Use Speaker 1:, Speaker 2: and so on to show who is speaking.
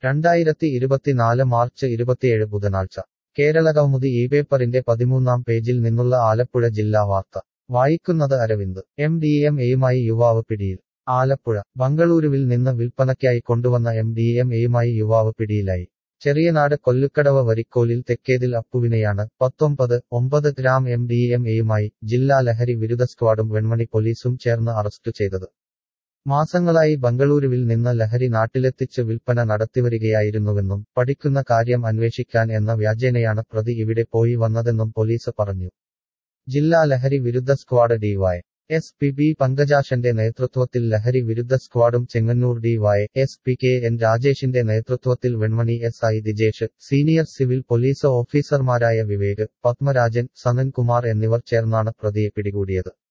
Speaker 1: രണ്ടായിരത്തി ഇരുപത്തിനാല് മാർച്ച് ഇരുപത്തിയേഴ് ബുധനാഴ്ച കേരള കൗമുദി ഈ പേപ്പറിന്റെ പതിമൂന്നാം പേജിൽ നിന്നുള്ള ആലപ്പുഴ ജില്ലാ വാർത്ത വായിക്കുന്നത് അരവിന്ദ് എം ഡി എം എയുമായി യുവാവ് പിടിയിൽ ആലപ്പുഴ ബംഗളൂരുവിൽ നിന്ന് വിൽപ്പനയ്ക്കായി കൊണ്ടുവന്ന എം ഡി എം എയുമായി യുവാവ് പിടിയിലായി ചെറിയനാട് കൊല്ലുക്കടവ് വരിക്കോലിൽ തെക്കേതിൽ അപ്പുവിനെയാണ് പത്തൊമ്പത് ഒമ്പത് ഗ്രാം എം ഡി എം എയുമായി ജില്ലാ ലഹരി വിരുദ്ധ സ്ക്വാഡും വെൺമണി പോലീസും ചേർന്ന് അറസ്റ്റ് ചെയ്തത് മാസങ്ങളായി ബംഗളൂരുവിൽ നിന്ന് ലഹരി നാട്ടിലെത്തിച്ച് വിൽപ്പന നടത്തിവരികയായിരുന്നുവെന്നും പഠിക്കുന്ന കാര്യം അന്വേഷിക്കാൻ എന്ന വ്യാജേനയാണ് പ്രതി ഇവിടെ പോയി വന്നതെന്നും പോലീസ് പറഞ്ഞു ജില്ലാ ലഹരി വിരുദ്ധ squad D Y S P B പങ്കജാഷന്റെ നേതൃത്വത്തിൽ ലഹരി വിരുദ്ധ സ്ക്വാഡും Chengannur D Y S P K N രാജേഷിന്റെ നേതൃത്വത്തിൽ Venmani S I Dijesh senior civil police ഓഫീസർമാരായ വിവേക് പത്മരാജൻ സനൻകുമാർ എന്നിവർ ചേർന്നാണ് പ്രതിയെ പിടികൂടിയത്